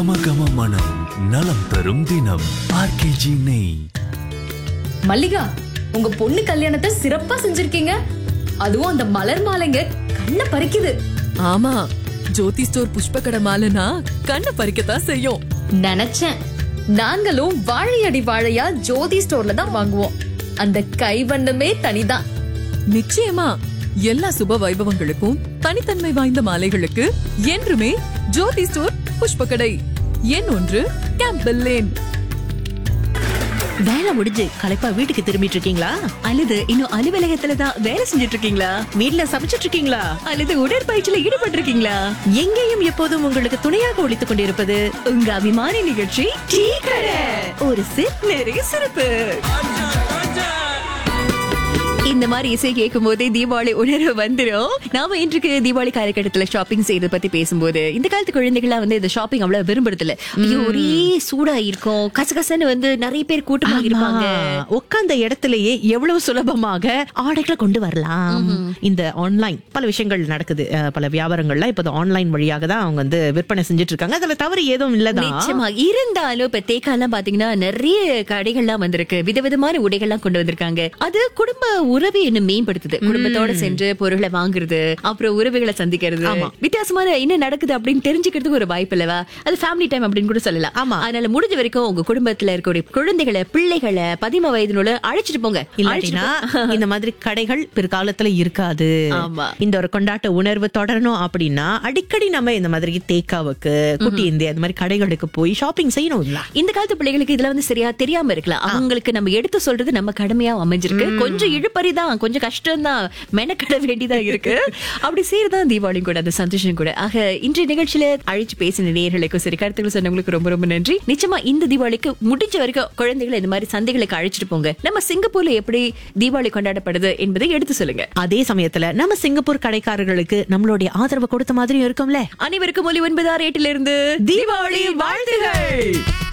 கம கம மனம் நலம் தரும் தினம் ஆர்கேஜி நெய் மல்லிகா உங்க பொண்ணு கல்யாணத்தை சிறப்பா செஞ்சிருக்கீங்க அதுவும் அந்த மலர் மாலைங்க கண்ணை பறிக்குது ஆமா ஜோதி ஸ்டோர் புஷ்ப கடை மாலைனா கண்ணை பறிக்கத்தான் செய்யும் நினைச்சேன் நாங்களும் வாழையடி வாழையா ஜோதி ஸ்டோர்ல தான் வாங்குவோம் அந்த கைவண்ணமே தனிதான் நிச்சயமா எல்லா சுப வைபவங்களுக்கும் தனித்தன்மை வாய்ந்த மாலைகளுக்கு என்றுமே ஜோதி ஸ்டோர் புஷ்ப கடை எண் ஒன்று கேம்பல் லேன் வேலை முடிஞ்சு களைப்பா வீட்டுக்கு திரும்பிட்டு இருக்கீங்களா அல்லது இன்னும் அலுவலகத்துல தான் வேலை செஞ்சுட்டு இருக்கீங்களா வீட்ல சமைச்சிட்டு இருக்கீங்களா அல்லது உடற்பயிற்சியில ஈடுபட்டு இருக்கீங்களா எங்கேயும் எப்போதும் உங்களுக்கு துணையாக ஒழித்துக் கொண்டிருப்பது உங்க அபிமான நிகழ்ச்சி டீ கடை ஒரு சிப் நிறைய சிறப்பு இந்த மாதிரி இசை கேட்கும் போதே தீபாவளி உணர்வு வந்துரும் நாம இன்றைக்கு தீபாவளி காலகட்டத்துல ஷாப்பிங் செய்யறத பத்தி பேசும்போது இந்த காலத்து குழந்தைகள்லாம் வந்து இந்த ஷாப்பிங் அவ்வளவு விரும்புறது இல்ல ஐயோ ஒரே சூடா இருக்கும் கசகசன்னு வந்து நிறைய பேர் கூட்டமா இருப்பாங்க உட்கார்ந்த இடத்திலேயே எவ்வளவு சுலபமாக ஆடைகளை கொண்டு வரலாம் இந்த ஆன்லைன் பல விஷயங்கள் நடக்குது அஹ், பல வியாபாரங்கள்லாம் இப்ப ஆன்லைன் வழியாக தான் அவங்க வந்து விற்பனை செஞ்சுட்டு இருக்காங்க அதுல தவறு ஏதும் இல்லதான் நிச்சயமா இருந்தாலும் இப்ப தேக்காலாம் பாத்தீங்கன்னா நிறைய கடைகள்லாம் வந்திருக்கு விதவிதமான உடைகள்லாம் கொண்டு வந்திருக்காங்க அது குடும்ப உறவை இன்னும் மேம்படுத்துது குடும்பத்தோட சென்று பொருளை வாங்குறது அப்புறம் உறவுகளை சந்திக்கிறது வித்தியாசமான என்ன நடக்குது அப்படின்னு தெரிஞ்சுக்கிறதுக்கு ஒரு வாய்ப்பு இல்லவா அது ஃபேமிலி டைம் அப்படின்னு கூட சொல்லலாம் ஆமா. அதனால முடிஞ்ச வரைக்கும் உங்க குடும்பத்துல இருக்கக்கூடிய குழந்தைகளை பிள்ளைகளை பதிம வயதினுள்ள அழைச்சிட்டு போங்க இல்லாட்டினா இந்த மாதிரி கடைகள் பிற்காலத்துல இருக்காது ஆமா. இந்த ஒரு கொண்டாட்ட உணர்வு தொடரணும் அப்படின்னா அடிக்கடி நம்ம இந்த மாதிரி தேக்காவுக்கு குட்டி இந்தியா இந்த மாதிரி கடைகளுக்கு போய் ஷாப்பிங் செய்யணும்ல இந்த காலத்து பிள்ளைகளுக்கு இதுல வந்து சரியா தெரியாம இருக்கலாம் அவங்களுக்கு நம்ம எடுத்து சொல்றது நம்ம கடமையா அமைஞ்சிருக்கு கொஞ்சம் இழுப்பறி தான் கொஞ்சம் கஷ்டம் தான் மெனக்கட வேண்டியதா இருக்கு அப்படி செய்யறதான் தீபாவளியும் கூட அந்த சந்தோஷம் கூட ஆக இன்றைய நிகழ்ச்சியில அழைச்சு பேசின நேயர்களுக்கும் சரி கருத்துக்கள் சொன்னவங்களுக்கு ரொம்ப ரொம்ப நன்றி நிச்சயமா இந்த தீபாவளிக்கு முடிஞ்ச வரைக்கும் குழந்தைகளை இந்த மாதிரி சந்தைகளுக்கு அழைச்சிட்டு போங்க நம்ம சிங்கப்பூர்ல எப்படி தீபாவளி கொண்டாடப்படுது என்பதை எடுத்து சொல்லுங்க அதே சமயத்துல நம்ம சிங்கப்பூர் கடைக்காரர்களுக்கு நம்மளுடைய ஆதரவு கொடுத்த மாதிரியும் இருக்கும்ல அனைவருக்கும் ஒலி ஒன்பது ஆறு எட்டிலிருந்து தீபாவளி வாழ்த்துகள்